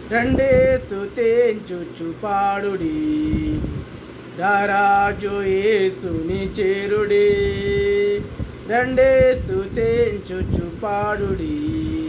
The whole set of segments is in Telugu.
రండే స్తుతించుచు పాడుడి రారాజు యేసుని చేరుడి రండే స్తుతించుచు పాడుడి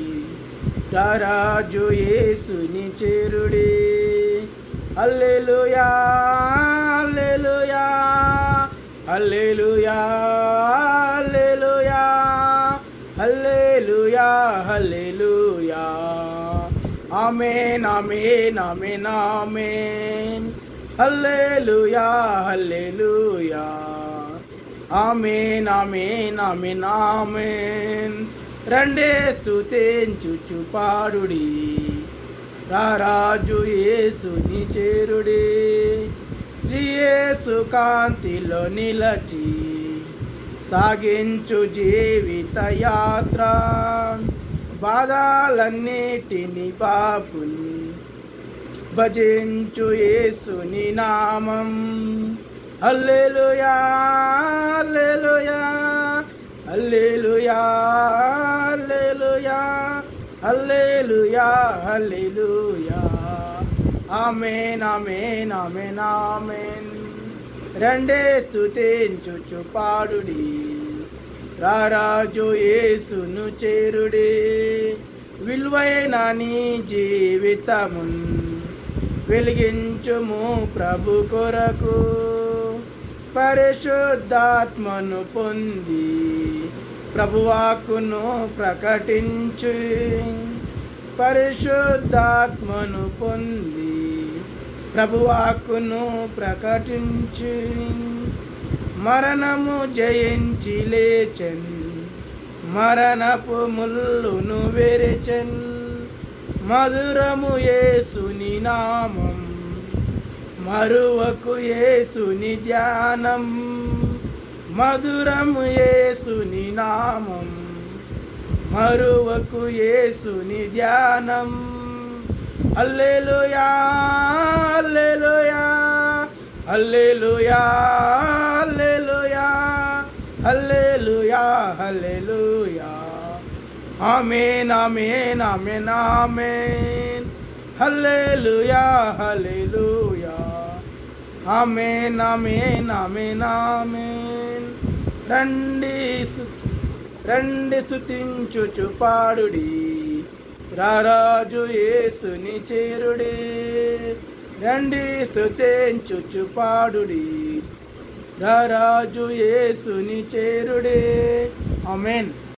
రారాజు యేసుని చేరుడి హల్లెలూయా హల్లెలూయా హల్లెలూయా హల్లెలూయా హల్లెలూయా హల్లెలూయా ఆమేన్ ఆమేన్ ఆమేన్ ఆమేన్ హల్లెలూయా హల్లెలూయా ఆమేన్ ఆమేన్ ఆమేన్ ఆమేన్ రండే స్తుతించుచు పాడుడి రారాజు యేసుని చేరుడి శ్రీ యేసు కాంతిలో నిలచి సాగించు జీవిత యాత్ర బాధాలన్నిటిని బాపుని భజించు యేసుని నామం హల్లెలూయా హల్లెలూయా హల్లెలూయా హల్లెలూయా హల్లెలూయా హల్లెలూయా ఆమేన్ ఆమేన్ ఆమేన్ ఆమేన్ రెండే స్తుతించుచు పాడుడి రారాజు యేసును చేరుడి విలువైన నీ జీవితమున్ వెలిగించుము ప్రభు కొరకు పరిశుద్ధాత్మను పొంది ప్రభువాకును ప్రకటించు పరిశుద్ధాత్మను పొంది ప్రభువాకును ప్రకటించు మరణము జయించి లేచన్ మరణపు ముల్లును వెరచన్ మధురము యేసుని నామం మరువకు యేసుని ధ్యానం మధురము యేసుని నామం మరువకు యేసుని ధ్యానం హల్లెలూయా హల్లెలూయా హల్లెలూయా హల్లెలూయా హల్లెలూయా హల్లెలూయా ఆమేన్ ఆమేన్ ఆమేన్ ఆమేన్ హల్లెలూయా హల్లెలూయా ఆమేన్ ఆమేన్ ఆమేన్ ఆమేన్ రండి స్తు- రండి స్తుతించుచు పాడుడి రారాజు యేసుని చేరుడి రండి స్తుతించుచు పాడుడి రారాజు యేసుని చేరుడి ఆమేన్